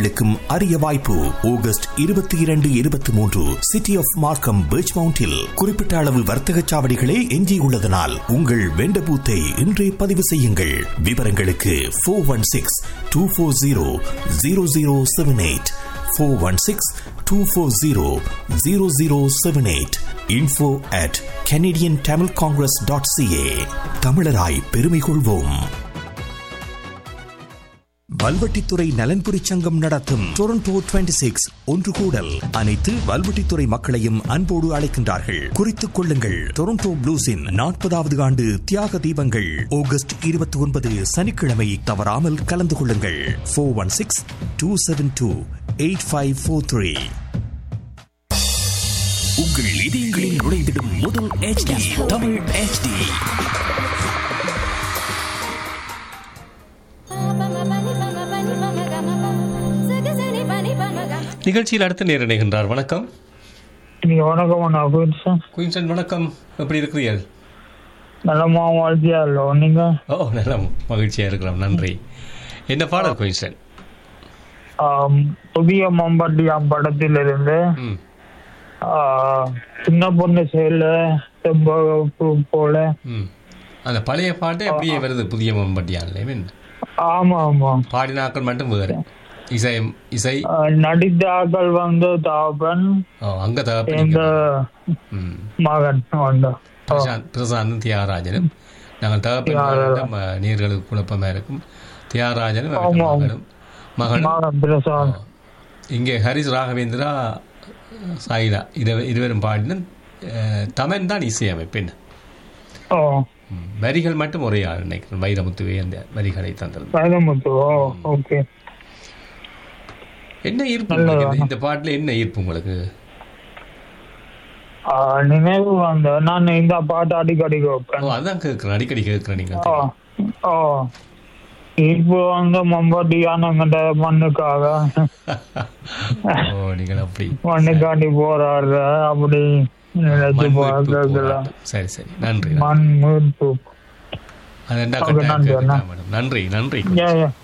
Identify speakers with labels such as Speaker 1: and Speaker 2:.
Speaker 1: உங்களுக்கும் அரிய வாய்ப்பு ஆகஸ்ட் இருபத்தி இரண்டு இருபத்தி மூன்று சிட்டி ஆஃப் மார்க்கம் பீச் மவுண்டில் குறிப்பிட்ட அளவு வர்த்தக சாவடிகளே எஞ்சியுள்ளதனால் உங்கள் வெண்ட பூத்தை இன்றே பதிவு செய்யுங்கள் விவரங்களுக்கு four one six two four zero zero zero seven eight four one six two four zero zero zero seven eight info at Canadian Tamil congress dot CA தமிழராய் பெருமை கொள்வோம் வல்வெட்டித்துறை நலன்புரி சங்கம் நடத்தும் டொரண்டோ 26 சிக்ஸ் ஒன்று கூடல் அனைத்து வல்வெட்டித்துறை மக்களையும் அன்போடு அழைக்கின்றார்கள் குறித்துக் கொள்ளுங்கள் டொரண்டோ ப்ளூஸின் நாற்பதாவது ஆண்டு தியாக தீபங்கள் ஆகஸ்ட் இருபத்தி ஒன்பது சனிக்கிழமை தவறாமல் கலந்து கொள்ளுங்கள் four one six two seven two eight five four three உங்கள் இதயங்களில் நுழைந்திடும் முதல் HD தமிழ் HD
Speaker 2: நிகழ்ச்சியில் அடுத்த நேர் இணைகின்றார் வணக்கம்
Speaker 3: நீங்க வணக்கம் அண்ணா சார்
Speaker 2: குயின்சன் வணக்கம் எப்படி இருக்கிறீர்கள்
Speaker 3: நலமா வாழ்த்தியா இல்லோ நீங்க
Speaker 2: ஓ நல்ல மகிழ்ச்சியா இருக்கலாம் நன்றி என்ன பாடல் குயின்சன்
Speaker 3: ஆம், புதிய மம்பட்டியா படத்திலிருந்து
Speaker 2: ம்
Speaker 3: ஆ, சின்ன பொண்ணு செயல செம்பகப்பூ போல
Speaker 2: ம் அந்த பழைய பாட்டு அப்படியே வருது புதிய மம்பட்டியான்ல மீன்
Speaker 3: ஆமா ஆமா
Speaker 2: பாடினாக்கள் மட்டும் வேறு இசை இசை
Speaker 3: ஆ, நடித்த ஆக்கள் வந்து தாபன்
Speaker 2: ஓ அங்க
Speaker 3: இந்த
Speaker 2: தகப்பன் ம்
Speaker 3: மகன் வந்து
Speaker 2: பிரசாந்த் பிரசாந்தும் தியாகராஜனும் நாங்கள் தகப்பன் நீர்களுக்கு குழப்பமா இருக்கும் தியாகராஜனும் அவருக்கு
Speaker 3: ஆமா.
Speaker 2: மகனும் மகனும்
Speaker 3: மகன் பிரசாத்
Speaker 2: இங்கே ஹரிஸ் ராகவேந்திரா சாயிலா இரு இருவரும் பாடின அஹ், தமன் தான் இசையமைப்பு என்ன
Speaker 3: ஓ
Speaker 2: ம், வரிகள் மட்டும் ஒரே ஆள் நினைக்கிறேன் வைரமுத்துவே அந்த வரிகளை தந்திருந்தேன்
Speaker 3: வைரமுத்து ஓ ஓகே
Speaker 2: என்ன ஈர்ப்பு
Speaker 3: நல்ல
Speaker 2: உங்களுக்கு இந்த- இந்த பாட்டுல என்ன ஈர்ப்பு உங்களுக்கு
Speaker 3: ஆ, நினைவு வந்த நான் இந்த பாட்டு அடிக்கடி வைப்பேன்
Speaker 2: ஓ அதான் கேட்கிறேன் அடிக்கடி கேட்கிறேன் நீங்க
Speaker 3: ஓ ஓ இப்போ வந்து மம்பட்டியானங்கிட்ட மண்ணுக்காக
Speaker 2: ஓ நீங்கள் அப்படி
Speaker 3: மண்ணுக்காண்டி போறாரு அப்படி நினைச்சு
Speaker 2: மண் மீட்பு
Speaker 3: பார்க்கல
Speaker 2: போராட்டம். சரி சரி நன்றி
Speaker 3: மண் மீட்பு
Speaker 2: அது என்ன
Speaker 3: Okay,
Speaker 2: கட்டாயம்
Speaker 3: நன்றி,
Speaker 2: கேட்கலாம்
Speaker 3: அண்ணா.
Speaker 2: மேடம் நன்றி நன்றி
Speaker 3: ஏ ஏ